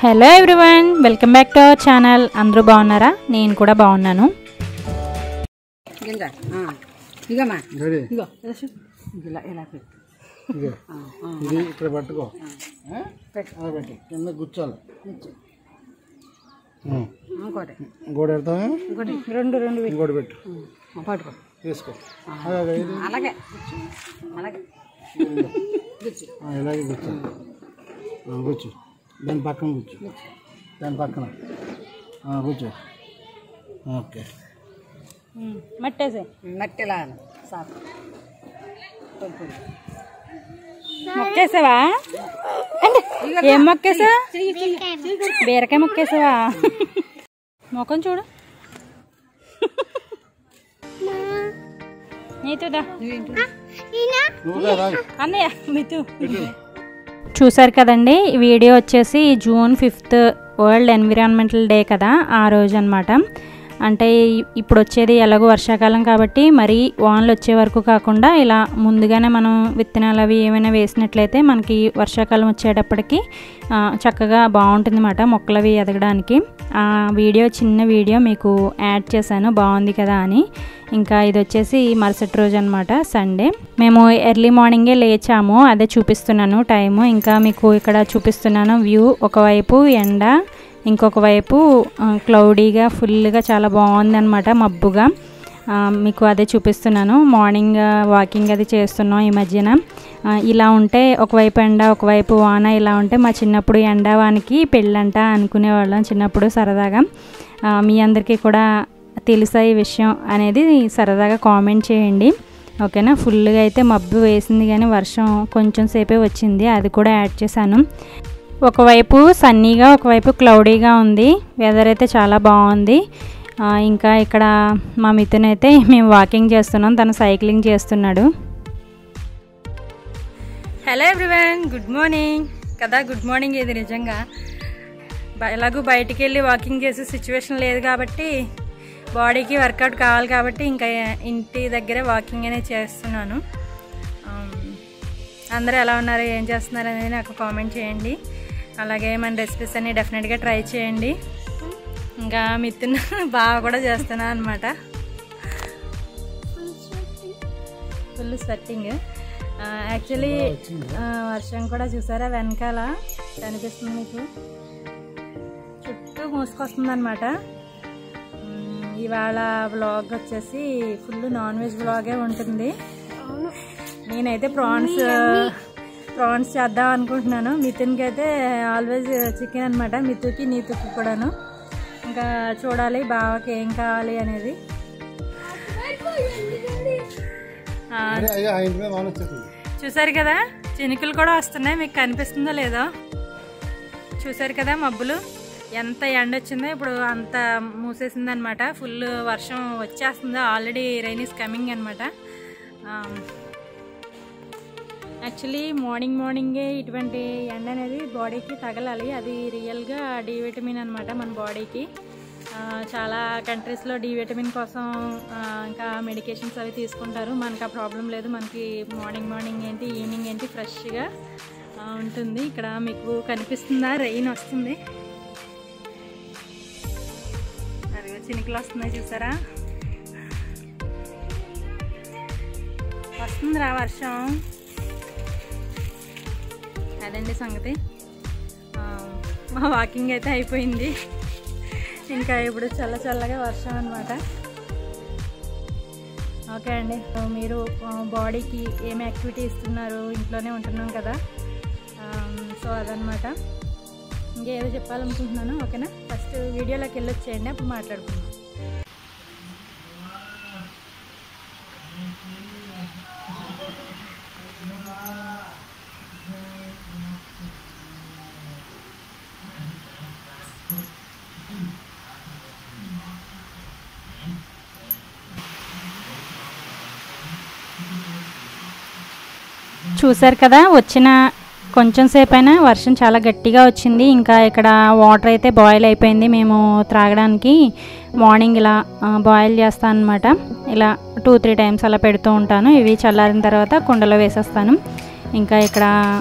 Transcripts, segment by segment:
Hello everyone welcome back to our channel అందరూ బాగున్నారా నేను కూడా బాగున్నాను గింజ ఇగమ్మా రెడీ ఇగో వేసు. ఇలా ఇలా పెట్టు ఇదే ఇది ఇక్కడ పట్టుకో ఆ? అలా పెట్టు కింద కూర్చోాలి ఉం. ఇంకోటి ఇంకోటి పెడతావా ఇంకోటి రెండు రెండు పెట్టు. ఇంకోటి పెట్టు ఆ, పట్టుకో తీసుకో అదే అదే ఇది అలాగే అలాగే కూర్చో. ఆ, ఇలాగే కూర్చో ఆ, కూర్చో దాని పక్కన కూర్చో దాని పక్కన ఆ, కూర్చో ఓకే మట్టేసే మట్టిలా సాపు తొడుపుడు. మొక్కేసావా ఏం మొక్కేసా బీరకాయ మొక్కేసావా మొఖం చూడు నీతుదా నువ్వు కదా అన్నయ్య మీతు చూసారు కదండి ఈ వీడియో వచ్చేసి June fifth world environmental day కదా ఆ రోజు అనమాట అంటే ఈ- ఇప్పుడు వచ్చేది ఎలాగో వర్షాకాలం కాబట్టి మరీ వానలు వచ్చే వరకు కాకుండా ఇలా ముందుగానే మనం విత్తనాలు అవి ఏమైనా వేసినట్లయితే మనకి వర్షాకాలం వచ్చేటప్పటికి ఆ, చక్కగా బాగుంటుంది అన్నమాట మొక్కలు అవి ఎదగడానికి ఆ వీడియో చిన్న వీడియో మీకు యాడ్ చేశాను బాగుంది కదా అని ఇంకా ఇది వచ్చేసి మరుసటి రోజు అనమాట సండే మేము ఎర్లీ మార్నింగే లేచాము అదే చూపిస్తున్నాను టైము ఇంకా మీకు ఇక్కడ చూపిస్తున్నాను వ్యూ ఒకవైపు ఎండ ఇంకొక వైపు క్లౌడీగా ఫుల్గా చాలా బాగుంది అనమాట మబ్బుగా ఆ, మీకు అదే చూపిస్తున్నాను మార్నింగ్ వాకింగ్ అది చేస్తున్నాం ఈ మధ్యన ఆ, ఇలా ఉంటే ఒకవైపు ఎండ ఒకవైపు వాన ఇలా ఉంటే మా చిన్నప్పుడు ఎండ వానికి పెళ్ళంట అనుకునేవాళ్ళం చిన్నప్పుడు సరదాగా ఆ, మీ అందరికీ కూడా తెలుసా ఈ విషయం అనేది సరదాగా కామెంట్ చేయండి ఓకేనా ఫుల్గా అయితే మబ్బు వేసింది కానీ వర్షం కొంచెం సేపే వచ్చింది అది కూడా యాడ్ చేశాను ఒకవైపు సన్నీగా ఒకవైపు క్లౌడీగా ఉంది వెదర్ అయితే చాలా బాగుంది ఆ, ఇంకా ఇక్కడ మా మిథున్ అయితే మేము వాకింగ్ చేస్తున్నాం తను సైక్లింగ్ చేస్తున్నాడు హలో ఎవ్రీవన్ గుడ్ మార్నింగ్ కదా గుడ్ మార్నింగ్ ఇది నిజంగా బ- ఎలాగూ బయటికి వెళ్ళి వాకింగ్ చేసే సిచ్యువేషన్ లేదు కాబట్టి బాడీకి వర్కౌట్ కావాలి కాబట్టి ఇంకా ఇంటి దగ్గరే వాకింగ్ అనేది చేస్తున్నాను ఆమ్, అందరూ ఎలా ఉన్నారు ఏం చేస్తున్నారు అనేది నాకు కామెంట్ చేయండి అలాగే మన రెసిపీస్ అన్ని డెఫినెట్గా ట్రై చేయండి ఇంకా మిత్తున బాగా కూడా చేస్తున్నాను అనమాట ఫుల్ స్వెట్టింగ్ యాక్చువల్లీ వర్షం కూడా చూసారా వెనకాల కనిపిస్తుంది మీకు చుట్టూ మూసుకొస్తుంది అనమాట ఇవాళ వ్లాగ్ వచ్చేసి ఫుల్ నాన్ వెజ్ వ్లాగే ఉంటుంది నేనైతే ప్రాన్స్ ప్రాన్స్ చేద్దాం అనుకుంటున్నాను మిథున్కి అయితే ఆల్వేజ్ చికెన్ అనమాట మితుకి నీతుకి కూడాను ఇంకా చూడాలి బావకి ఏం కావాలి అనేది ఆ, అరే అయ్యా ఆ ఇంటి మీద వాన వచ్చేస్తుంది చూసారు కదా చినుకులు కూడా వస్తున్నాయి మీకు కనిపిస్తుందో లేదో చూసారు కదా మబ్బులు ఎంత ఎండ వచ్చిందో ఇప్పుడు అంత మూసేసింది అనమాట ఫుల్ వర్షం వచ్చేస్తుందో ఆల్రెడీ రైన్ ఈస్ కమింగ్ అనమాట యాక్చువల్లీ మార్నింగ్ మార్నింగే ఇటువంటి ఎండ అనేది బాడీకి తగలాలి అది రియల్గా డి విటమిన్ అనమాట మన బాడీకి ఆ, చాలా కంట్రీస్లో డి విటమిన్ కోసం ఆ, ఇంకా మెడికేషన్స్ అవి తీసుకుంటారు మనకు ఆ ప్రాబ్లం లేదు మనకి మార్నింగ్ మార్నింగ్ ఏంటి ఈవినింగ్ ఏంటి ఫ్రెష్గా ఆ, ఉంటుంది ఇక్కడ మీకు కనిపిస్తుందా రెయిన్ వస్తుంది అదిగో చినుకులు వస్తున్నాయి చూసారా వస్తుందిరా వర్షం అదండి సంగతి ఆ, మా వాకింగ్ అయితే అయిపోయింది ఇంకా ఇప్పుడు చల్ల చల్లగా వర్షం అనమాట ఓకే అండి సో మీరు బాడీకి ఏం యాక్టివిటీ ఇస్తున్నారు ఇంట్లోనే ఉంటున్నాం కదా సో అదనమాట ఇంకేదో చెప్పాలనుకుంటున్నాను ఓకేనా ఫస్ట్ వీడియోలోకి వెళ్ళొచ్చేయండి అప్పుడు మాట్లాడుకుందాం చూసారు కదా వచ్చిన కొంచెం సేపు అయినా వర్షం చాలా గట్టిగా వచ్చింది ఇంకా ఇక్కడ వాటర్ అయితే బాయిల్ అయిపోయింది మేము త్రాగడానికి మార్నింగ్ ఇలా బాయిల్ చేస్తాను అనమాట ఇలా టూ త్రీ టైమ్స్ అలా పెడుతూ ఉంటాను ఇవి చల్లారిన తర్వాత కుండలో వేసేస్తాను ఇంకా ఇక్కడ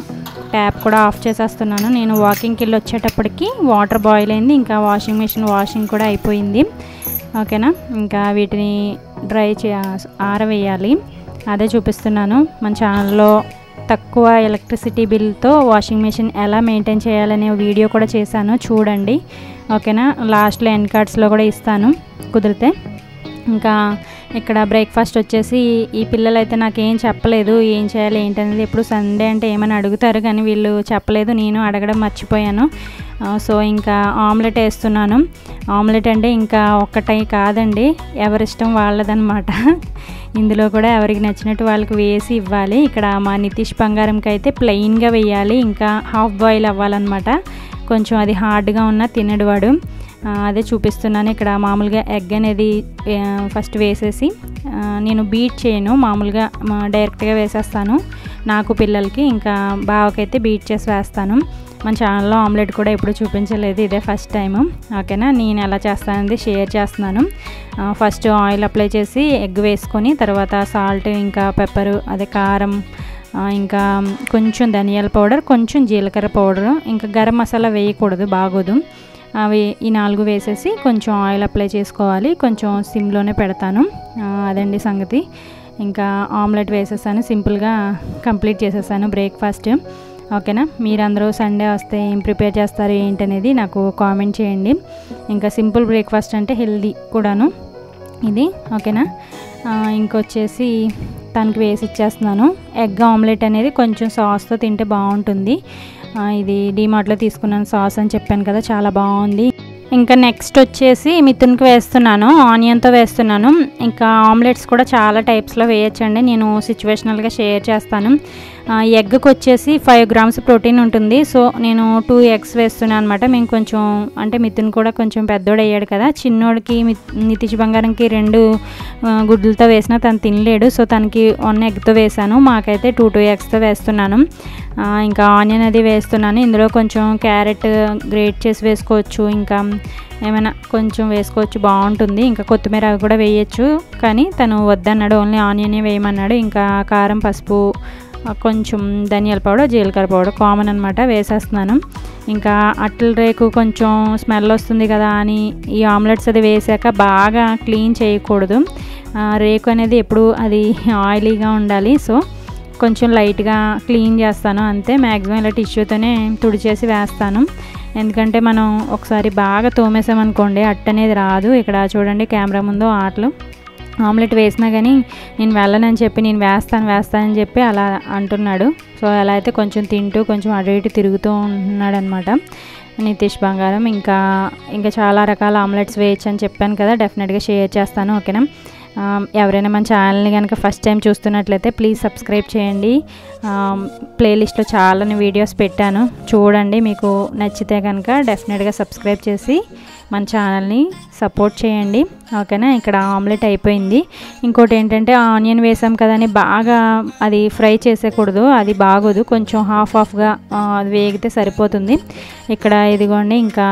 ట్యాప్ కూడా ఆఫ్ చేసేస్తున్నాను నేను వాకింగ్కి వెళ్ళి వచ్చేటప్పటికి వాటర్ బాయిల్ అయింది ఇంకా వాషింగ్ మిషన్ వాషింగ్ కూడా అయిపోయింది ఓకేనా ఇంకా వీటిని డ్రై చే ఆరవేయాలి అదే చూపిస్తున్నాను మన ఛానల్లో తక్కువ ఎలక్ట్రిసిటీ బిల్తో వాషింగ్ మిషన్ ఎలా మెయింటైన్ చేయాలనే వీడియో కూడా చేశాను చూడండి ఓకేనా లాస్ట్లో ఎండ్ కార్డ్స్లో కూడా ఇస్తాను కుదిరితే ఇంకా ఇక్కడ బ్రేక్ఫాస్ట్ వచ్చేసి ఈ పిల్లలు అయితే నాకేం చెప్పలేదు ఏం చేయాలి ఏంటనేది ఎప్పుడు సండే అంటే ఏమైనా అడుగుతారు కానీ వీళ్ళు చెప్పలేదు నేను అడగడం మర్చిపోయాను ఆ, సో ఇంకా ఆమ్లెట్ వేస్తున్నాను ఆమ్లెట్ అంటే ఇంకా ఒక్కటై కాదండి ఎవరిష్టం వాళ్ళదనమాట ఇందులో కూడా ఎవరికి నచ్చినట్టు వాళ్ళకి వేసి ఇవ్వాలి ఇక్కడ మా నితీష్ బంగారంకి అయితే ప్లెయిన్గా వేయాలి ఇంకా హాఫ్ బాయిల్ అవ్వాలన్నమాట కొంచెం అది హార్డ్గా ఉన్న తినడు వాడు ఆ, అదే చూపిస్తున్నాను ఇక్కడ మామూలుగా ఎగ్ అనేది ఆ, ఫస్ట్ వేసేసి ఆ, నేను బీట్ చేయను మామూలుగా మా డైరెక్ట్గా వేసేస్తాను నాకు పిల్లలకి ఇంకా బావకైతే బీట్ చేసి వేస్తాను మన ఛానల్లో ఆమ్లెట్ కూడా ఎప్పుడు చూపించలేదు ఇదే ఫస్ట్ టైం ఓకేనా నేను ఎలా చేస్తానది షేర్ చేస్తున్నాను ఆ, ఫస్ట్ ఆయిల్ అప్లై చేసి ఎగ్ వేసుకొని తర్వాత సాల్ట్ ఇంకా పెప్పరు అదే కారం ఆ, ఇంకా కొంచెం ధనియాల పౌడర్ కొంచెం జీలకర్ర పౌడర్ ఇంకా గరం మసాలా వేయకూడదు బాగోదు అవి ఈ నాలుగు వేసేసి కొంచెం ఆయిల్ అప్లై చేసుకోవాలి కొంచెం సిమ్లోనే పెడతాను ఆ, అదండి సంగతి ఇంకా ఆమ్లెట్ వేసేసాను సింపుల్గా కంప్లీట్ చేసేసాను బ్రేక్ఫాస్ట్ ఓకేనా మీరందరూ సండే వస్తే ఏం ప్రిపేర్ చేస్తారు ఏంటనేది నాకు కామెంట్ చేయండి ఇంకా సింపుల్ బ్రేక్ఫాస్ట్ అంటే హెల్దీ కూడాను ఇది ఓకేనా ఆ, ఇంకొచ్చేసి తనకి వేసి ఇచ్చేస్తున్నాను ఎగ్ ఆమ్లెట్ అనేది కొంచెం సాస్తో తింటే బాగుంటుంది ఆ, ఇది డీమార్ట్లో తీసుకున్నాను సాస్ అని చెప్పాను కదా చాలా బాగుంది ఇంకా నెక్స్ట్ వచ్చేసి మిథున్కి వేస్తున్నాను ఆనియన్తో వేస్తున్నాను ఇంకా ఆమ్లెట్స్ కూడా చాలా టైప్స్లో వేయచ్చండి నేను సిచ్యువేషనల్గా షేర్ చేస్తాను ఆ, ఎగ్కి వచ్చేసి ఫైవ్ గ్రామ్స్ ప్రోటీన్ ఉంటుంది సో నేను టూ ఎగ్స్ వేస్తున్నాను అనమాట మేము కొంచెం అంటే మిథున్ కూడా కొంచెం పెద్దోడు అయ్యాడు కదా చిన్నోడికి మిత్- నితీష్ బంగారంకి రెండు ఆ, గుడ్లతో వేసినా తను తినలేడు సో తనకి వన్ ఎగ్తో వేసాను మాకైతే టూ టూ ఎగ్స్తో వేస్తున్నాను ఆ, ఇంకా ఆనియన్ అది వేస్తున్నాను ఇందులో కొంచెం క్యారెట్ గ్రేట్ చేసి వేసుకోవచ్చు ఇంకా ఏమైనా కొంచెం వేసుకోవచ్చు బాగుంటుంది ఇంకా కొత్తిమీర అవి కూడా వేయచ్చు కానీ తను వద్దన్నాడు ఓన్లీ ఆనియనే వేయమన్నాడు ఇంకా కారం పసుపు ఆ, కొంచెం ధనియాల పౌడర్ జీలకర్ర పౌడర్ కామన్ అనమాట వేసేస్తున్నాను ఇంకా అట్ల రేకు కొంచెం స్మెల్ వస్తుంది కదా అని ఈ ఆమ్లెట్స్ అది వేసాక బాగా క్లీన్ చేయకూడదు ఆ, రేకు అనేది ఎప్పుడు అది ఆయిలీగా ఉండాలి సో కొంచెం లైట్గా క్లీన్ చేస్తాను అంతే మ్యాక్సిమం ఇలా టిష్యూతోనే తుడిచేసి వేస్తాను ఎందుకంటే మనం ఒకసారి బాగా తోమేసామనుకోండి అట్ట అనేది రాదు ఇక్కడ చూడండి కెమెరా ముందు ఆటలు ఆమ్లెట్ వేసినా కానీ నేను వెళ్ళనని చెప్పి నేను వేస్తాను వేస్తానని చెప్పి అలా అంటున్నాడు సో అలా అయితే కొంచెం తింటూ కొంచెం అటు ఇటు తిరుగుతూ ఉంటున్నాడు అనమాట నితీష్ బంగారం ఇంకా ఇంకా చాలా రకాల ఆమ్లెట్స్ వేయచ్చు అని చెప్పాను కదా డెఫినెట్గా షేర్ చేస్తాను ఓకేనా ఆ, ఎవరైనా మన ఛానల్ని కనుక ఫస్ట్ టైం చూస్తున్నట్లయితే ప్లీజ్ సబ్స్క్రైబ్ చేయండి ప్లేలిస్ట్లో చాలా వీడియోస్ పెట్టాను చూడండి మీకు నచ్చితే కనుక డెఫినెట్గా సబ్స్క్రైబ్ చేసి మన ఛానల్ని సపోర్ట్ చేయండి ఓకేనా ఇక్కడ ఆమ్లెట్ అయిపోయింది ఇంకోటి ఏంటంటే ఆనియన్ వేసాం కదా అని బాగా అది ఫ్రై చేసేకూడదు అది బాగోదు కొంచెం హాఫ్ హాఫ్గా అది వేగితే సరిపోతుంది ఇక్కడ ఇదిగోండి ఇంకా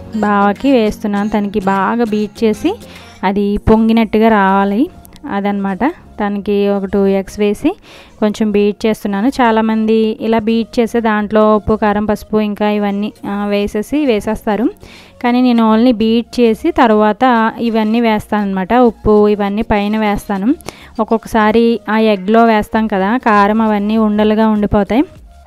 బావకి వేస్తున్నాను తనకి బాగా బీట్ చేసి అది పొంగినట్టుగా రావాలి అదనమాట దానికి ఒక టూ ఎగ్స్ వేసి కొంచెం బీట్ చేస్తున్నాను చాలామంది ఇలా బీట్ చేసి దాంట్లో ఉప్పు కారం పసుపు ఇంకా ఇవన్నీ ఆ, వేసేసి వేసేస్తారు కానీ నేను ఓన్లీ బీట్ చేసి తర్వాత ఇవన్నీ వేస్తాను అనమాట ఉప్పు ఇవన్నీ పైన వేస్తాను ఒక్కొక్కసారి ఆ ఎగ్లో వేస్తాం కదా కారం అవన్నీ ఉండలుగా ఉండిపోతాయి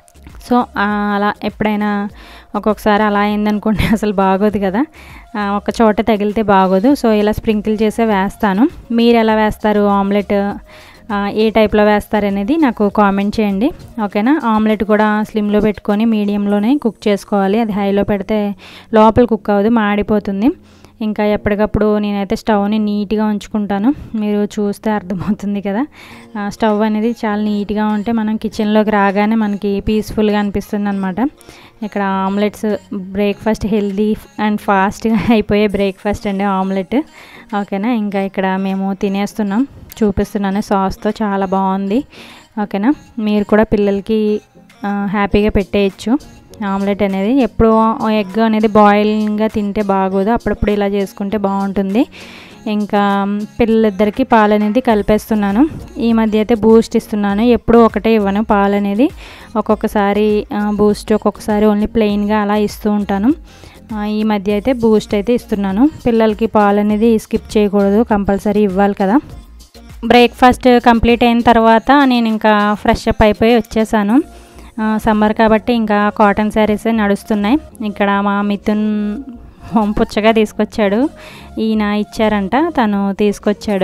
సో ఆ, అలా ఎప్పుడైనా ఒక్కొక్కసారి అలా అయిందనుకోండి అసలు బాగోదు కదా ఆ, ఒక చోట తగిలితే బాగోదు సో ఇలా స్ప్రింకిల్ చేసే వేస్తాను మీరు ఎలా వేస్తారు ఆమ్లెట్ ఆ, ఏ టైప్లో వేస్తారు అనేది నాకు కామెంట్ చేయండి ఓకేనా ఆమ్లెట్ కూడా స్లిమ్లో పెట్టుకొని మీడియంలోనే కుక్ చేసుకోవాలి అది హైలో పెడితే లోపల కుక్ అవ్వదు మాడిపోతుంది ఇంకా ఎప్పటికప్పుడు నేనైతే స్టవ్ని నీట్గా ఉంచుకుంటాను మీరు చూస్తే అర్థమవుతుంది కదా ఆ, స్టవ్ అనేది చాలా నీట్గా ఉంటే మనం కిచెన్లోకి రాగానే మనకి పీస్ఫుల్గా అనిపిస్తుంది అనమాట ఇక్కడ ఆమ్లెట్స్ బ్రేక్ఫాస్ట్ హెల్దీ అండ్ ఫాస్ట్గా అయిపోయే బ్రేక్ఫాస్ట్ అండి ఆమ్లెట్ ఓకేనా ఇంకా ఇక్కడ మేము తినేస్తున్నాం చూపిస్తున్నాను సాస్తో చాలా బాగుంది ఓకేనా మీరు కూడా పిల్లలకి ఆ, హ్యాపీగా పెట్టేయచ్చు ఆమ్లెట్ అనేది ఎప్పుడు ఎగ్ అనేది బాయిల్గా తింటే బాగోదు అప్పుడప్పుడు ఇలా చేసుకుంటే బాగుంటుంది ఇంకా పిల్లలిద్దరికి పాలు అనేది కలిపేస్తున్నాను ఈ మధ్య అయితే బూస్ట్ ఇస్తున్నాను ఎప్పుడూ ఒకటే ఇవ్వను పాలు అనేది ఒక్కొక్కసారి ఆ, బూస్ట్ ఒక్కొక్కసారి ఓన్లీ ప్లెయిన్గా అలా ఇస్తూ ఉంటాను ఆ, ఈ మధ్య అయితే బూస్ట్ అయితే ఇస్తున్నాను పిల్లలకి పాలు అనేది స్కిప్ చేయకూడదు కంపల్సరీ ఇవ్వాలి కదా బ్రేక్ఫాస్ట్ కంప్లీట్ అయిన తర్వాత నేను ఇంకా ఫ్రెష్ అప్ అయిపోయి వచ్చేసాను సమ్మర్ కాబట్టి ఇంకా కాటన్ శారీస్ నడుస్తున్నాయి ఇక్కడ మా మిథున్ పుచ్చగా తీసుకొచ్చాడు ఈయన ఇచ్చారంట తను తీసుకొచ్చాడు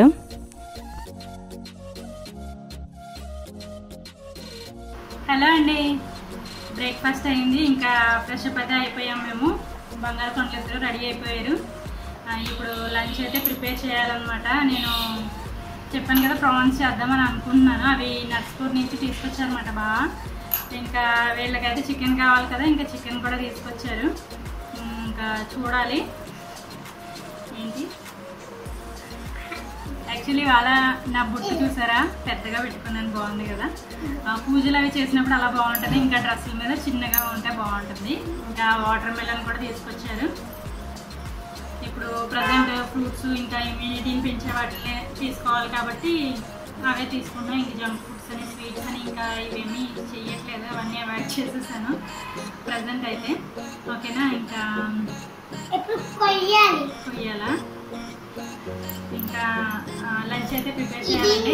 హలో అండి బ్రేక్ఫాస్ట్ అయింది ఇంకా ఫ్రెష్ అప్ అయితే అయిపోయాం మేము బంగారు కొండలు ఇద్దరు రెడీ అయిపోయారు ఆ, ఇప్పుడు లంచ్ అయితే ప్రిపేర్ చేయాలన్నమాట నేను చెప్పాను కదా ప్రాన్స్ చేద్దామని అనుకుంటున్నాను అవి నర్స్పూర్ నుంచి తీసుకొచ్చారనమాట బాగా ఇంకా వీళ్ళకైతే చికెన్ కావాలి కదా ఇంకా చికెన్ కూడా తీసుకొచ్చారు ఉమ్, ఇంకా చూడాలి ఏంటి యాక్చువల్లీ వాళ్ళ నా బుట్టు చూసారా పెద్దగా పెట్టుకున్నాను బాగుంది కదా ఆ, పూజలు అవి చేసినప్పుడు అలా బాగుంటుంది ఇంకా డ్రెస్సుల మీద చిన్నగా ఉంటే బాగుంటుంది ఇంకా వాటర్ మెలన్ కూడా తీసుకొచ్చారు ఇప్పుడు ప్రజెంట్ ఫ్రూట్స్ ఇంకా ఇమ్యూనిటీని పెంచే వాటిని తీసుకోవాలి కాబట్టి అవే తీసుకున్నాం ఇంక జంక్ ఫుడ్స్ అని స్వీట్స్ అని ఇంకా ఇవేమీ చెయ్యట్లేదు అవన్నీ అవాయిడ్ చేసేసాను ప్రజెంట్ అయితే ఓకేనా ఇంకా కొయ్యాలా ఇంకా లంచ్ అయితే ప్రిపేర్ చేయాలండి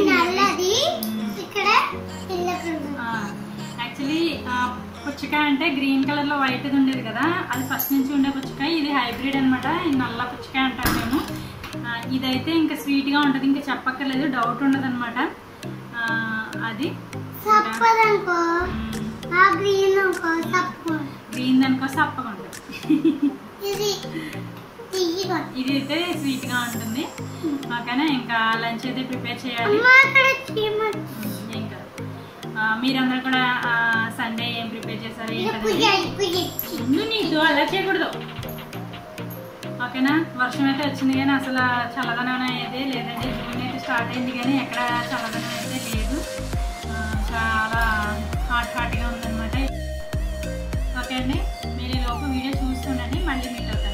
యాక్చువల్లీ పుచ్చకాయ అంటే గ్రీన్ కలర్ లో వైట్ ఉండేది కదా అది ఫస్ట్ నుంచి ఉండే పుచ్చకాయ ఇది హైబ్రిడ్ అనమాట నల్ల పుచ్చకాయ అంటాం మేము ఆ, ఇదైతే ఇంకా స్వీట్ గా ఉంటది ఇంకా చెప్పక్కర్లేదు డౌట్ ఉండదు అనమాట అది సప్పదనుకో ఆ గ్రీన్ అనుకో సప్పు గ్రీన్ దానికో సప్పగా ఉంటుంది ఇది తీయగా ఇది అయితే స్వీట్ గా ఉంటుంది ఓకేనా ఇంకా లంచ్ అయితే ప్రిపేర్ చేయాలి అమ్మ అక్కడ చీమ ఏం కాదు ఆ, మీరందరూ కూడా సండే ఏం ప్రిపేర్ చేశారు ఇది ఏంటనేది పుయ్యాలి పుయ్యాలి ముందు నీకు అలా చేయకూడదు ఓకేనా వర్షం అయితే వచ్చింది కానీ అసలు చల్లదనం అయితే లేదండి జూన్ అయితే స్టార్ట్ అయింది కానీ ఎక్కడ చల్లదనం అయితే లేదు ఆ, చాలా హాట్ హాట్గా ఉందన్నమాట ఓకే అండి మీరు ఈ లోపు వీడియో చూస్తుండండి మళ్ళీ మీట్ అవుతాను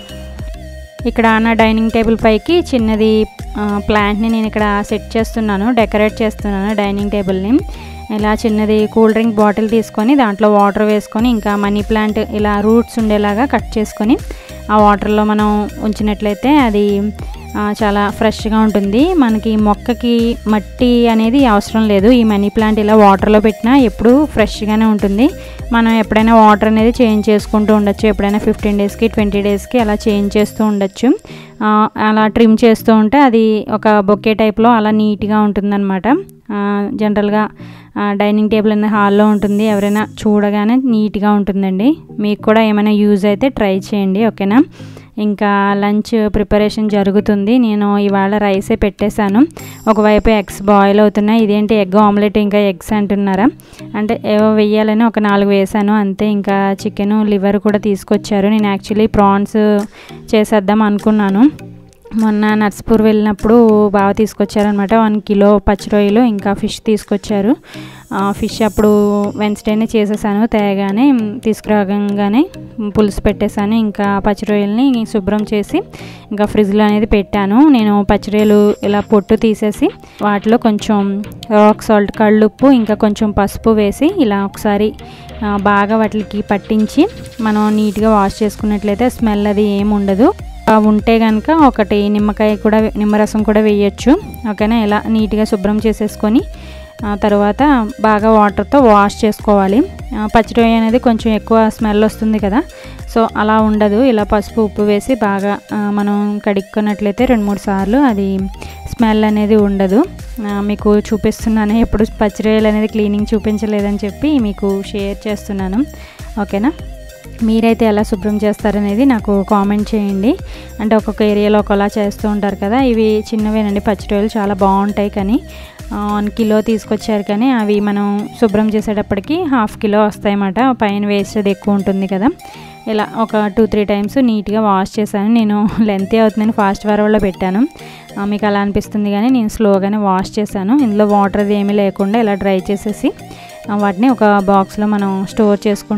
ఇక్కడ నా డైనింగ్ టేబుల్ పైకి చిన్నది ఆ, ప్లాంట్ని నేను ఇక్కడ సెట్ చేస్తున్నాను డెకరేట్ చేస్తున్నాను డైనింగ్ టేబుల్ని ఇలా చిన్నది కూల్ డ్రింక్ బాటిల్ తీసుకొని దాంట్లో వాటర్ వేసుకొని ఇంకా మనీ ప్లాంట్ ఇలా రూట్స్ ఉండేలాగా కట్ చేసుకొని ఆ వాటర్లో మనం ఉంచినట్లయితే అది ఆ, చాలా ఫ్రెష్గా ఉంటుంది మనకి మొక్కకి మట్టి అనేది అవసరం లేదు ఈ మనీ ప్లాంట్ ఇలా వాటర్లో పెట్టినా ఎప్పుడు ఫ్రెష్గానే ఉంటుంది మనం ఎప్పుడైనా వాటర్ అనేది చేంజ్ చేసుకుంటూ ఉండొచ్చు ఎప్పుడైనా ఫిఫ్టీన్ డేస్కి ట్వంటీ డేస్కి అలా చేంజ్ చేస్తూ ఉండొచ్చు ఆ, అలా ట్రిమ్ చేస్తూ ఉంటే అది ఒక బొకే టైప్లో అలా నీట్గా ఉంటుందన్నమాట ఆ, జనరల్గా ఆ, డైనింగ్ టేబుల్ అనేది హాల్లో ఉంటుంది ఎవరైనా చూడగానే నీట్గా ఉంటుందండి మీకు కూడా ఏమైనా యూజ్ అయితే ట్రై చేయండి ఓకేనా ఇంకా లంచ్ ప్రిపరేషన్ జరుగుతుంది నేను ఇవాళ రైసే పెట్టేశాను ఒకవైపు ఎగ్స్ బాయిల్ అవుతున్నాయి ఇదేంటి ఎగ్ ఆమ్లెట్ ఇంకా ఎగ్స్ అంటున్నారా అంటే ఏవో వెయ్యాలని ఒక నాలుగు వేసాను అంతే ఇంకా చికెన్ లివర్ కూడా తీసుకొచ్చారు నేను యాక్చువల్లీ ప్రాన్స్ చేసేద్దాం అనుకున్నాను మొన్న నర్స్పూర్ వెళ్ళినప్పుడు బాగా తీసుకొచ్చారనమాట వన్ కిలో పచ్చి రొయ్యలు ఇంకా ఫిష్ తీసుకొచ్చారు ఆ, ఫిష్ అప్పుడు వెన్స్డేనే చేసేసాను తేగానే తీసుకురాగానే పులుసు పెట్టేశాను ఇంకా పచ్చి రొయ్యల్ని శుభ్రం చేసి ఇంకా ఫ్రిడ్జ్లో అనేది పెట్టాను నేను పచ్చి రొయ్యలు ఇలా పొట్టు తీసేసి వాటిలో కొంచెం రాక్ సాల్ట్ కళ్ళుప్పు ఇంకా కొంచెం పసుపు వేసి ఇలా ఒకసారి ఆ, బాగా వాటికి పట్టించి మనం నీట్గా వాష్ చేసుకున్నట్లయితే స్మెల్ అది ఏమి ఉండదు ఆ, ఉంటే కనుక ఒకటి నిమ్మకాయ కూడా నిమ్మరసం కూడా వేయచ్చు ఓకేనా ఇలా నీట్గా శుభ్రం చేసేసుకొని ఆ తర్వాత బాగా వాటర్తో వాష్ చేసుకోవాలి ఆ, పచ్చి రొయ్య అనేది కొంచెం ఎక్కువ స్మెల్ వస్తుంది కదా సో అలా ఉండదు ఇలా పసుపు ఉప్పు వేసి బాగా ఆ, మనం కడుక్కున్నట్లయితే రెండు మూడు సార్లు అది స్మెల్ అనేది ఉండదు ఆ, మీకు చూపిస్తున్నాను ఎప్పుడు పచ్చి రొయ్యలు అనేది క్లీనింగ్ చూపించలేదని చెప్పి మీకు షేర్ చేస్తున్నాను ఓకేనా మీరైతే ఎలా శుభ్రం చేస్తారనేది నాకు కామెంట్ చేయండి అంటే ఒక్కొక్క ఏరియాలో ఒకలా చేస్తూ ఉంటారు కదా ఇవి చిన్నవేనండి పచ్చిరొయ్యలు చాలా బాగుంటాయి కానీ వన్ కిలో తీసుకొచ్చారు కానీ అవి మనం శుభ్రం చేసేటప్పటికి హాఫ్ కిలో వస్తాయన్నమాట పైన వేస్ట్ అది ఎక్కువ ఉంటుంది కదా ఇలా ఒక టూ త్రీ టైమ్స్ నీట్గా వాష్ చేశాను నేను లెంత్ అవుతుందని ఫాస్ట్ ఫార్వర్డ్లో పెట్టాను ఆ, మీకు అలా అనిపిస్తుంది కానీ నేను స్లోగానే వాష్ చేశాను ఇందులో వాటర్ అది ఏమీ లేకుండా ఇలా డ్రై చేసేసి ఆ, వాటిని ఒక బాక్స్లో మనం స్టోర్ చేసుకుంటే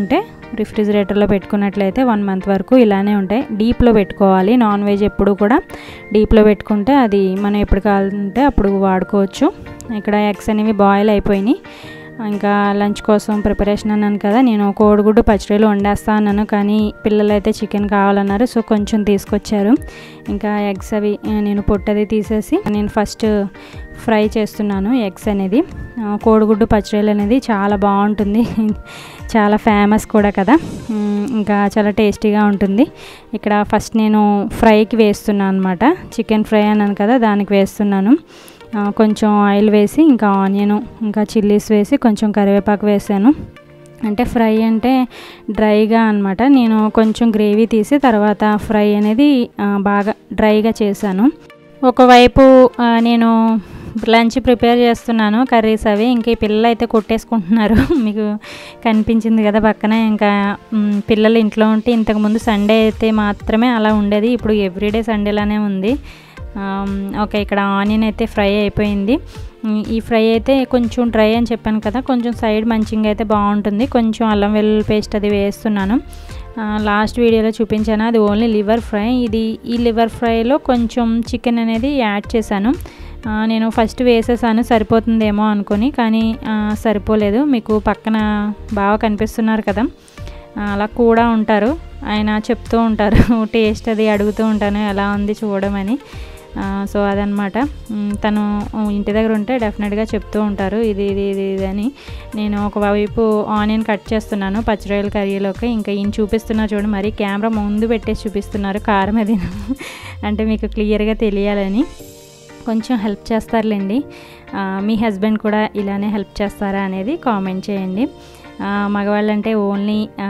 రిఫ్రిజిరేటర్లో పెట్టుకున్నట్లయితే వన్ మంత్ వరకు ఇలానే ఉంటాయి డీప్లో పెట్టుకోవాలి నాన్ వెజ్ ఎప్పుడు కూడా డీప్లో పెట్టుకుంటే అది మనం ఎప్పుడు కావాలంటే అప్పుడు వాడుకోవచ్చు ఇక్కడ ఎగ్స్ అనేవి బాయిల్ అయిపోయినాయి ఇంకా లంచ్ కోసం ప్రిపరేషన్ అన్నాను కదా నేను కోడిగుడ్డు పచ్చడిలో వండేస్తా అన్నాను కానీ పిల్లలు అయితే చికెన్ కావాలన్నారు సో కొంచెం తీసుకొచ్చారు ఇంకా ఎగ్స్ అవి ఆ, నేను పొట్టది తీసేసి నేను ఫస్ట్ ఫ్రై చేస్తున్నాను ఎగ్స్ అనేది ఆ, కోడిగుడ్డు పచ్చడిలు అనేది చాలా బాగుంటుంది చాలా ఫేమస్ కూడా కదా ఉమ్, ఇంకా చాలా టేస్టీగా ఉంటుంది ఇక్కడ ఫస్ట్ నేను ఫ్రైకి వేస్తున్నాను అనమాట చికెన్ ఫ్రై అన్నాను కదా దానికి వేస్తున్నాను ఆ, కొంచెం ఆయిల్ వేసి ఇంకా ఆనియన్ ఇంకా చిల్లీస్ వేసి కొంచెం కరివేపాకు వేసాను అంటే ఫ్రై అంటే డ్రైగా అనమాట నేను కొంచెం గ్రేవీ తీసి తర్వాత ఫ్రై అనేది ఆ, బాగా డ్రైగా చేశాను ఒకవైపు ఆ, నేను లంచ్ ప్రిపేర్ చేస్తున్నాను కర్రీస్ అవి ఇంక ఈ పిల్లలు అయితే కొట్టేసుకుంటున్నారు మీకు కనిపించింది కదా పక్కన ఇంకా మ్, పిల్లలు ఇంట్లో ఉంటే ఇంతకుముందు సండే అయితే మాత్రమే అలా ఉండేది ఇప్పుడు ఎవ్రీడే సండేలానే ఉంది ఆమ్, ఓకే ఇక్కడ ఆనియన్ అయితే ఫ్రై అయిపోయింది ఉమ్, ఈ ఫ్రై అయితే కొంచెం డ్రై అని చెప్పాను కదా కొంచెం సైడ్ మంచిగా అయితే బాగుంటుంది కొంచెం అల్లం వెల్లుల్లి పేస్ట్ అది వేస్తున్నాను ఆ, లాస్ట్ వీడియోలో చూపించాను అది ఓన్లీ లివర్ ఫ్రై ఇది ఈ లివర్ ఫ్రైలో కొంచెం చికెన్ అనేది యాడ్ చేశాను ఆ, నేను ఫస్ట్ వేసేసాను సరిపోతుందేమో అనుకొని కానీ ఆ, సరిపోలేదు మీకు పక్కన బాగా కనిపిస్తున్నారు కదా ఆ, అలా కూడా ఉంటారు ఆయన చెప్తూ ఉంటారు టేస్ట్ అది అడుగుతూ ఉంటాను ఎలా ఉంది చూడమని ఆ, సో అదనమాట మ్, తను ఇంటి దగ్గర ఉంటే డెఫినెట్గా చెప్తూ ఉంటారు ఇది ఇది ఇది ఇది అని నేను ఒకవైపు ఆనియన్ కట్ చేస్తున్నాను పచ్చిరొయ్యల కర్రీలోకి ఇంకా ఈయన చూపిస్తున్నారు చూడండి మరి కెమెరా ముందు పెట్టేసి చూపిస్తున్నారు కారం అది అంటే మీకు క్లియర్గా తెలియాలని కొంచెం హెల్ప్ చేస్తారులేండి ఆ, మీ హస్బెండ్ కూడా ఇలానే హెల్ప్ చేస్తారా అనేది కామెంట్ చేయండి ఆ, మగవాళ్ళంటే ఓన్లీ ఆ,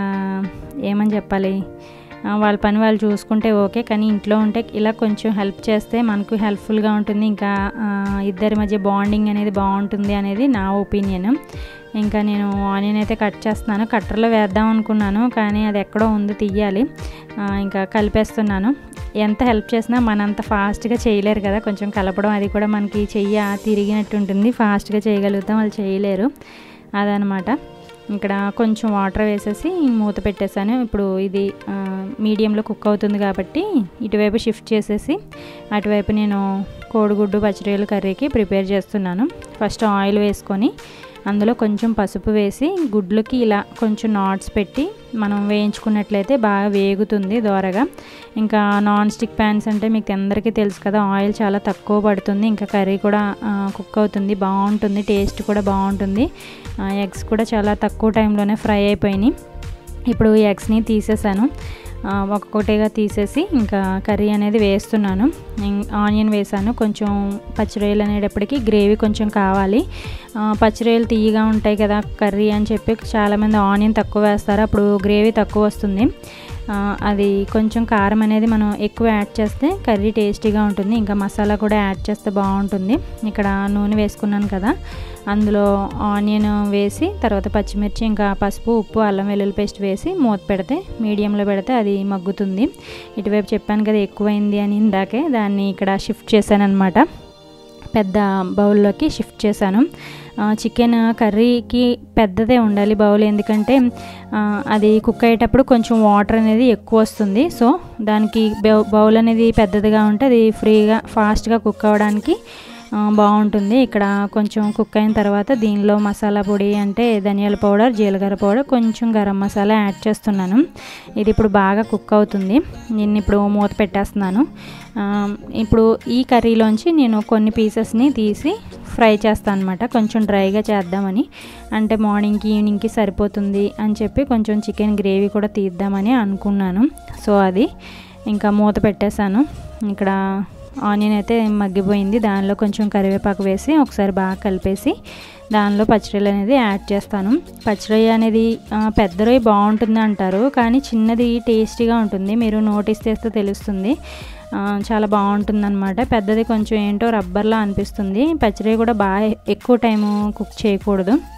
ఏమని చెప్పాలి ఆ, వాళ్ళ పని వాళ్ళు చూసుకుంటే ఓకే కానీ ఇంట్లో ఉంటే ఇలా కొంచెం హెల్ప్ చేస్తే మనకు హెల్ప్ఫుల్గా ఉంటుంది ఇంకా ఆ, ఇద్దరి మధ్య బాండింగ్ అనేది బాగుంటుంది అనేది నా ఒపీనియన్ ఇంకా నేను ఆనియన్ అయితే కట్ చేస్తున్నాను కట్టర్లో వేద్దాం అనుకున్నాను కానీ అది ఎక్కడో ఉంది తీయాలి ఆ, ఇంకా కలిపేస్తున్నాను ఎంత హెల్ప్ చేసినా మనంత ఫాస్ట్గా చేయలేరు కదా కొంచెం కలపడం అది కూడా మనకి చెయ్య తిరిగినట్టు ఉంటుంది ఫాస్ట్గా చేయగలుగుతాం వాళ్ళు చేయలేరు అదనమాట ఇక్కడ కొంచెం వాటర్ వేసేసి మూత పెట్టేశాను ఇప్పుడు ఇది ఆ, మీడియంలో కుక్ అవుతుంది కాబట్టి ఇటువైపు షిఫ్ట్ చేసేసి అటువైపు నేను కోడిగుడ్డు పచ్చిరొయ్యల కర్రీకి ప్రిపేర్ చేస్తున్నాను ఫస్ట్ ఆయిల్ వేసుకొని అందులో కొంచెం పసుపు వేసి గుడ్లకి ఇలా కొంచెం నాట్స్ పెట్టి మనం వేయించుకున్నట్లయితే బాగా వేగుతుంది దోరగా ఇంకా నాన్ స్టిక్ ప్యాన్స్ అంటే మీకు అందరికీ తెలుసు కదా ఆయిల్ చాలా తక్కువ పడుతుంది ఇంకా కర్రీ కూడా ఆ, కుక్ అవుతుంది బాగుంటుంది టేస్ట్ కూడా బాగుంటుంది ఆ, ఎగ్స్ కూడా చాలా తక్కువ టైంలోనే ఫ్రై అయిపోయినాయి ఇప్పుడు ఈ ఎగ్స్ని తీసేసాను ఆ, ఒక్కొక్కటిగా తీసేసి ఇంకా కర్రీ అనేది వేస్తున్నాను ఇం- ఆనియన్ వేసాను కొంచెం పచ్చిరొయ్యలు అనేటప్పటికి గ్రేవీ కొంచెం కావాలి ఆ, పచ్చిరొయ్యలు తీయగా ఉంటాయి కదా కర్రీ అని చెప్పి చాలామంది ఆనియన్ తక్కువ వేస్తారు అప్పుడు గ్రేవీ తక్కువ వస్తుంది ఆ, అది కొంచెం కారం అనేది మనం ఎక్కువ యాడ్ చేస్తే కర్రీ టేస్టీగా ఉంటుంది ఇంకా మసాలా కూడా యాడ్ చేస్తే బాగుంటుంది ఇక్కడ నూనె వేసుకున్నాను కదా అందులో ఆనియన్ వేసి తర్వాత పచ్చిమిర్చి ఇంకా పసుపు ఉప్పు అల్లం వెల్లుల్లి పేస్ట్ వేసి మూత పెడితే మీడియంలో పెడితే అది మగ్గుతుంది ఇటువైపు చెప్పాను కదా ఎక్కువైంది అని ఇందాకే దాన్ని ఇక్కడ షిఫ్ట్ చేశాను అనమాట పెద్ద బౌల్లోకి షిఫ్ట్ చేశాను ఆ, చికెన్ కర్రీకి పెద్దదే ఉండాలి బౌల్ ఎందుకంటే ఆ, అది కుక్ అయ్యేటప్పుడు కొంచెం వాటర్ అనేది ఎక్కువ వస్తుంది సో దానికి బౌ- బౌల్ అనేది పెద్దదిగా ఉంటే అది ఫ్రీగా ఫాస్ట్గా కుక్ అవ్వడానికి ఆ, బాగుంటుంది ఇక్కడ కొంచెం కుక్ అయిన తర్వాత దీనిలో మసాలా పొడి అంటే ధనియాల పౌడర్ జీలకర్ర పౌడర్ కొంచెం గరం మసాలా యాడ్ చేస్తున్నాను ఇది ఇప్పుడు బాగా కుక్ అవుతుంది నేను ఇప్పుడు మూత పెట్టేస్తున్నాను ఆ, ఇప్పుడు ఈ కర్రీలోంచి నేను కొన్ని పీసెస్ని తీసి ఫ్రై చేస్తాను అనమాట కొంచెం డ్రైగా చేద్దామని అంటే మార్నింగ్కి ఈవినింగ్కి సరిపోతుంది అని చెప్పి కొంచెం చికెన్ గ్రేవీ కూడా తీద్దామని అనుకున్నాను సో అది ఇంకా మూత పెట్టేశాను ఇక్కడ ఆనియన్ అయితే మగ్గిపోయింది దానిలో కొంచెం కరివేపాకు వేసి ఒకసారి బాగా కలిపేసి దానిలో పచ్చిరొయ్యలు అనేది యాడ్ చేస్తాను పచ్చిరొయ్య అనేది ఆ, పెద్ద రొయ్య బాగుంటుంది అంటారు కానీ చిన్నది టేస్టీగా ఉంటుంది మీరు నోటీస్ చేస్తే తెలుస్తుంది ఆ, చాలా బాగుంటుంది అనమాట పెద్దది కొంచెం ఏంటో రబ్బర్లా అనిపిస్తుంది పచ్చిరొయ్య కూడా బాగా ఎక్కువ టైము కుక్ చేయకూడదు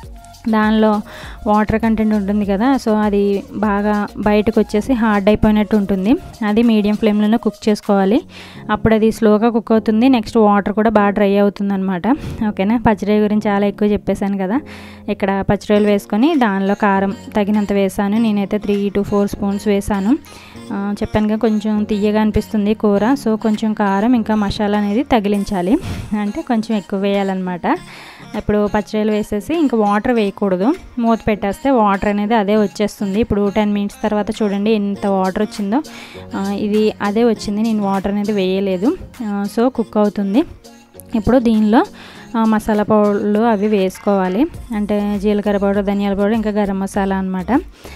దానిలో వాటర్ కంటెంట్ ఉంటుంది కదా సో అది బాగా బయటకు వచ్చేసి హార్డ్ అయిపోయినట్టు ఉంటుంది అది మీడియం ఫ్లేమ్లోనే కుక్ చేసుకోవాలి అప్పుడు అది స్లోగా కుక్ అవుతుంది నెక్స్ట్ వాటర్ కూడా బాగా డ్రై అవుతుంది అనమాట ఓకేనా పచ్చిరొయ్య గురించి చాలా ఎక్కువ చెప్పేశాను కదా ఇక్కడ పచ్చిరొయ్యలు వేసుకొని దానిలో కారం తగినంత వేసాను నేనైతే త్రీ టు ఫోర్ స్పూన్స్ వేసాను ఆ, చెప్పాను కదా కొంచెం తీయగా అనిపిస్తుంది కూర సో కొంచెం కారం ఇంకా మసాలా అనేది తగిలించాలి అంటే కొంచెం ఎక్కువ వేయాలన్నమాట ఇప్పుడు పచ్చడిలు వేసేసి ఇంకా వాటర్ వేయకూడదు మూత పెట్టేస్తే వాటర్ అనేది అదే వచ్చేస్తుంది ఇప్పుడు టెన్ మినిట్స్ తర్వాత చూడండి ఎంత వాటర్ వచ్చిందో ఆ, ఇది అదే వచ్చింది నేను వాటర్ అనేది వేయలేదు ఆ, సో కుక్ అవుతుంది ఇప్పుడు దీనిలో ఆ, మసాలా పౌడర్లు అవి వేసుకోవాలి అంటే జీలకర్ర పౌడర్ ధనియాల పౌడర్ ఇంకా గరం మసాలా అనమాట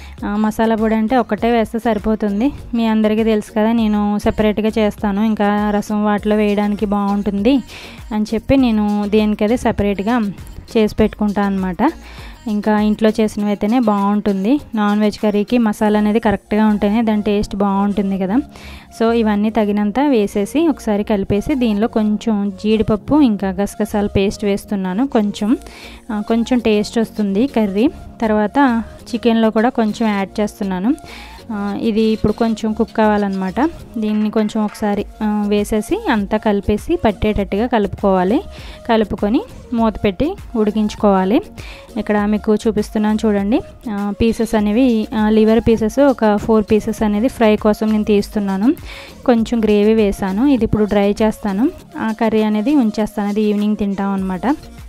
మసాలా పొడి అంటే ఒక్కటే వేస్తే సరిపోతుంది మీ అందరికీ తెలుసు కదా నేను సెపరేట్గా చేస్తాను ఇంకా రసం వాటిలో వేయడానికి బాగుంటుంది అని చెప్పి నేను దేనికదే సెపరేట్గా చేసి పెట్టుకుంటాను అనమాట ఇంకా ఇంట్లో చేసినవి అయితేనే బాగుంటుంది నాన్ వెజ్ కర్రీకి మసాలా అనేది కరెక్ట్గా ఉంటేనే దాని టేస్ట్ బాగుంటుంది కదా సో ఇవన్నీ తగినంత వేసేసి ఒకసారి కలిపేసి దీనిలో కొంచెం జీడిపప్పు ఇంకా గసగసాల పేస్ట్ వేస్తున్నాను కొంచెం ఆ, కొంచెం టేస్ట్ వస్తుంది కర్రీ తర్వాత చికెన్లో కూడా కొంచెం యాడ్ చేస్తున్నాను ఆ, ఇది ఇప్పుడు కొంచెం కుక్ కావాలన్నమాట దీన్ని కొంచెం ఒకసారి ఆ, వేసేసి అంతా కలిపేసి పట్టేటట్టుగా కలుపుకోవాలి కలుపుకొని మూత పెట్టి ఉడికించుకోవాలి ఇక్కడ మీకు చూపిస్తున్నాను చూడండి పీసెస్ అనేవి లివర్ పీసెస్ ఒక ఫోర్ పీసెస్ అనేది ఫ్రై కోసం నేను తీస్తున్నాను కొంచెం గ్రేవీ వేసాను ఇది ఇప్పుడు డ్రై చేస్తాను ఆ కర్రీ అనేది ఉంచేస్తాను అది ఈవినింగ్ తింటాం అనమాట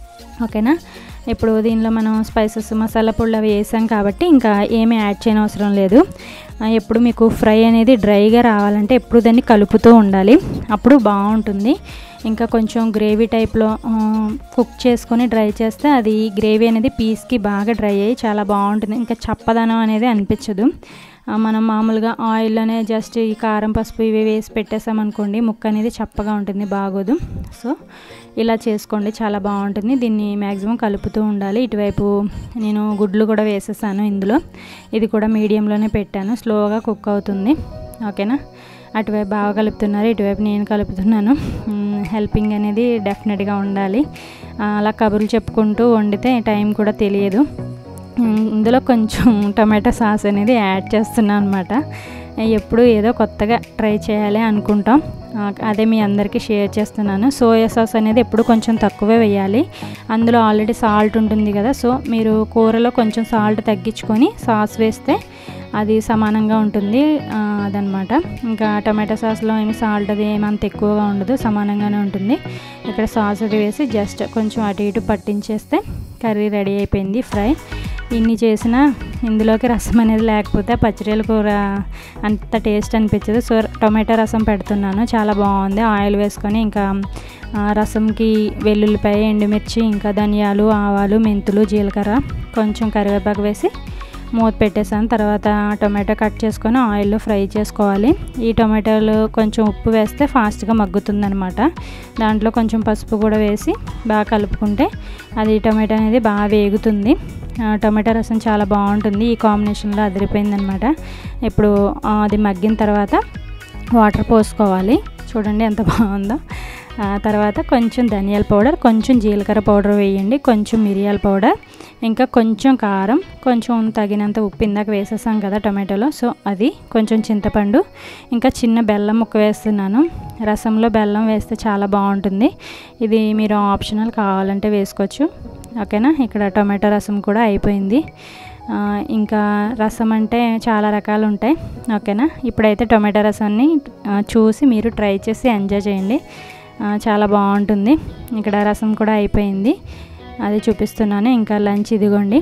ఓకేనా ఇప్పుడు దీనిలో మనం స్పైసెస్ మసాలా పొళ్ళు అవి వేసాం కాబట్టి ఇంకా ఏమీ యాడ్ చేయని అవసరం లేదు ఆ, ఎప్పుడు మీకు ఫ్రై అనేది డ్రైగా రావాలంటే ఎప్పుడు దాన్ని కలుపుతూ ఉండాలి అప్పుడు బాగుంటుంది ఇంకా కొంచెం గ్రేవీ టైప్లో ఆ, కుక్ చేసుకొని డ్రై చేస్తే అది గ్రేవీ అనేది పీస్కి బాగా డ్రై అయ్యి చాలా బాగుంటుంది ఇంకా చప్పదనం అనేది అనిపించదు ఆ, మనం మామూలుగా ఆయిల్లోనే జస్ట్ ఈ కారం పసుపు ఇవి వేసి పెట్టేసామనుకోండి ముక్క అనేది చప్పగా ఉంటుంది బాగోదు సో ఇలా చేసుకోండి చాలా బాగుంటుంది దీన్ని మ్యాక్సిమం కలుపుతూ ఉండాలి ఇటువైపు నేను గుడ్లు కూడా వేసేసాను ఇందులో ఇది కూడా మీడియంలోనే పెట్టాను స్లోగా కుక్ అవుతుంది ఓకేనా అటువైపు బాగా కలుపుతున్నారు ఇటువైపు నేను కలుపుతున్నాను మ్, హెల్పింగ్ అనేది డెఫినెట్గా ఉండాలి ఆ, అలా కబుర్లు చెప్పుకుంటూ వండితే టైం కూడా తెలియదు ఉమ్, ఇందులో కొంచెం టమాటా సాస్ అనేది యాడ్ చేస్తున్నాను అనమాట ఎప్పుడు ఏదో కొత్తగా ట్రై చేయాలి అనుకుంటాం ఆ, అదే మీ అందరికీ షేర్ చేస్తున్నాను సోయా సాస్ అనేది ఎప్పుడు కొంచెం తక్కువే వేయాలి అందులో ఆల్రెడీ సాల్ట్ ఉంటుంది కదా సో మీరు కూరలో కొంచెం సాల్ట్ తగ్గించుకొని సాస్ వేస్తే అది సమానంగా ఉంటుంది ఆ, అదనమాట ఇంకా టమాటా సాస్లో ఏమి సాల్ట్ అది ఏమి అంత ఎక్కువగా ఉండదు సమానంగానే ఉంటుంది ఇక్కడ సాస్ అది వేసి జస్ట్ కొంచెం అటు ఇటు పట్టించేస్తే కర్రీ రెడీ అయిపోయింది ఫ్రై ఇన్ని చేసినా ఇందులోకి రసం అనేది లేకపోతే పచ్చిరీల కూర అంత టేస్ట్ అనిపించదు సో టొమాటో రసం పెడుతున్నాను చాలా బాగుంది ఆయిల్ వేసుకొని ఇంకా ఆ, రసంకి వెల్లుల్లిపాయ ఎండుమిర్చి ఇంకా ధనియాలు ఆవాలు మెంతులు జీలకర్ర కొంచెం కరివేపాకు వేసి మూత పెట్టేసాను తర్వాత టొమాటో కట్ చేసుకొని ఆయిల్లో ఫ్రై చేసుకోవాలి ఈ టొమాటోలు కొంచెం ఉప్పు వేస్తే ఫాస్ట్గా మగ్గుతుందనమాట దాంట్లో కొంచెం పసుపు కూడా వేసి బాగా కలుపుకుంటే అది టొమాటో అనేది బాగా వేగుతుంది ఆ, టొమాటో రసం చాలా బాగుంటుంది ఈ కాంబినేషన్లో అదిరిపోయిందనమాట ఇప్పుడు ఆ, అది మగ్గిన తర్వాత వాటర్ పోసుకోవాలి చూడండి ఎంత బాగుందో ఆ తర్వాత కొంచెం ధనియాల పౌడర్ కొంచెం జీలకర్ర పౌడర్ వేయండి కొంచెం మిరియాల పౌడర్ ఇంకా కొంచెం కారం కొంచెం తగినంత ఉప్పు ఇందాక వేసేసాం కదా టొమాటోలో సో అది కొంచెం చింతపండు ఇంకా చిన్న బెల్లం ముక్క వేస్తున్నాను రసంలో బెల్లం వేస్తే చాలా బాగుంటుంది ఇది మీరు ఆప్షనల్ కావాలంటే వేసుకోవచ్చు ఓకేనా ఇక్కడ టొమాటో రసం కూడా అయిపోయింది ఆ, ఇంకా రసం అంటే చాలా రకాలు ఉంటాయి ఓకేనా ఇప్పుడైతే టొమాటో రసాన్ని ఆ, చూసి మీరు ట్రై చేసి ఎంజాయ్ చేయండి ఆ, చాలా బాగుంటుంది ఇక్కడ రసం కూడా అయిపోయింది అది చూపిస్తున్నాను ఇంకా లంచ్ ఇదిగోండి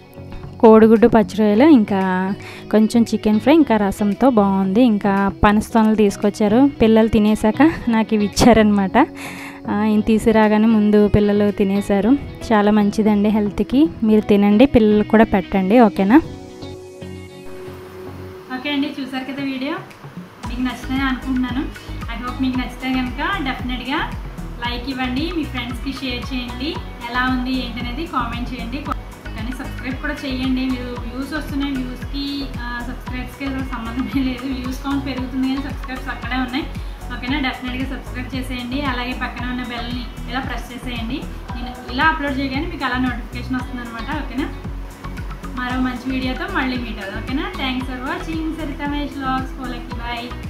కోడిగుడ్డు పచ్చిరొయ్యలు ఇంకా కొంచెం చికెన్ ఫ్రై ఇంకా రసంతో బాగుంది ఇంకా పనస్తోనలు తీసుకొచ్చారు పిల్లలు తినేసాక నాకు ఇవి ఇచ్చారనమాట ఇంత తీసుకురాగానే ముందు పిల్లలు తినేశారు చాలా మంచిదండి హెల్త్కి మీరు తినండి పిల్లలకు కూడా పెట్టండి ఓకేనా ఓకే అండి చూసారు కదా వీడియో మీకు నచ్చిందని అనుకుంటున్నాను ఐ హోప్ మీకు నచ్చితే కనుక డెఫినెట్గా లైక్ ఇవ్వండి మీ ఫ్రెండ్స్కి షేర్ చేయండి ఎలా ఉంది ఏంటనేది కామెంట్ చేయండి కానీ సబ్స్క్రైబ్ కూడా చేయండి మీరు వ్యూస్ వస్తున్నాయి వ్యూస్కి సబ్స్క్రైబ్స్కి అసలు సంబంధమే లేదు వ్యూస్ కౌంట్ పెరుగుతుంది కానీ సబ్స్క్రైబ్స్ అక్కడే ఉన్నాయి ఓకేనా డెఫినెట్గా సబ్స్క్రైబ్ చేసేయండి అలాగే పక్కన ఉన్న బెల్ని ఇలా ప్రెస్ చేసేయండి నేను ఇలా అప్లోడ్ చేయగానే మీకు అలా నోటిఫికేషన్ వస్తుంది అనమాట ఓకేనా మరో మంచి వీడియోతో మళ్ళీ మీట్ అవుతుంది ఓకేనా thanks for watching Saritha Mahesh vlogs పోలకి బాయ్